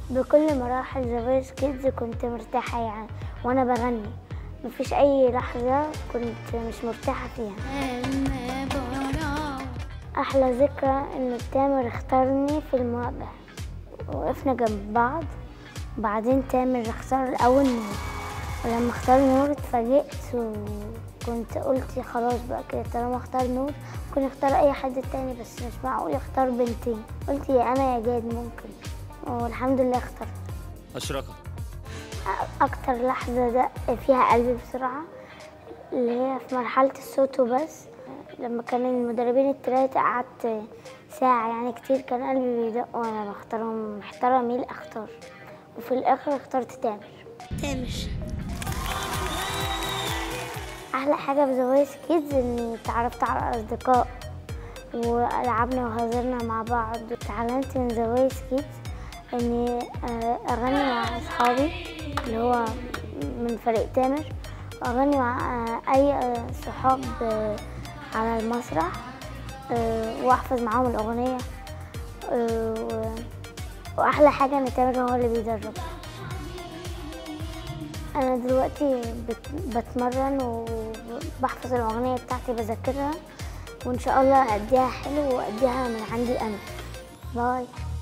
بكل مراحل ذا فويس كيدز كنت مرتاحة يعني وأنا بغني مفيش أي لحظة كنت مش مرتاحة فيها أحلى ذكرى إن تامر اختارني في المواقع وقفنا جنب بعض وبعدين تامر اختار الأول نور ولما اختار نور اتفاجئت وكنت قلت خلاص بقى كده طالما اختار نور ممكن يختار أي حد تاني بس مش معقول يختار بنتين قلت يا أنا يا جاد ممكن والحمد لله اخترت أشرقت أكتر لحظة دق فيها قلبي بسرعة اللي هي في مرحلة الصوت وبس لما كان المدربين التلاتة قعدت ساعة يعني كتير كان قلبي بيدق وأنا بختارهم محتارة مين أختار وفي الآخر اخترت تامر تامر أحلى حاجة في ذا فويس كيدز إني اتعرفت على أصدقاء ولعبنا وهزرنا مع بعض اتعلمت من ذا فويس كيدز إني آه، أغني مع أصحابي اللي هو من فريق تامر وأغني مع آه، أي آه، صحاب آه، على المسرح آه، وأحفظ معاهم الأغنية آه، و- وأحلى حاجة إن تامر هو اللي بيدرب أنا دلوقتي بت- بتمرن وبحفظ الأغنية بتاعتي بذاكرها وإن شاء الله أديها حلو وأديها من عندي أنا باي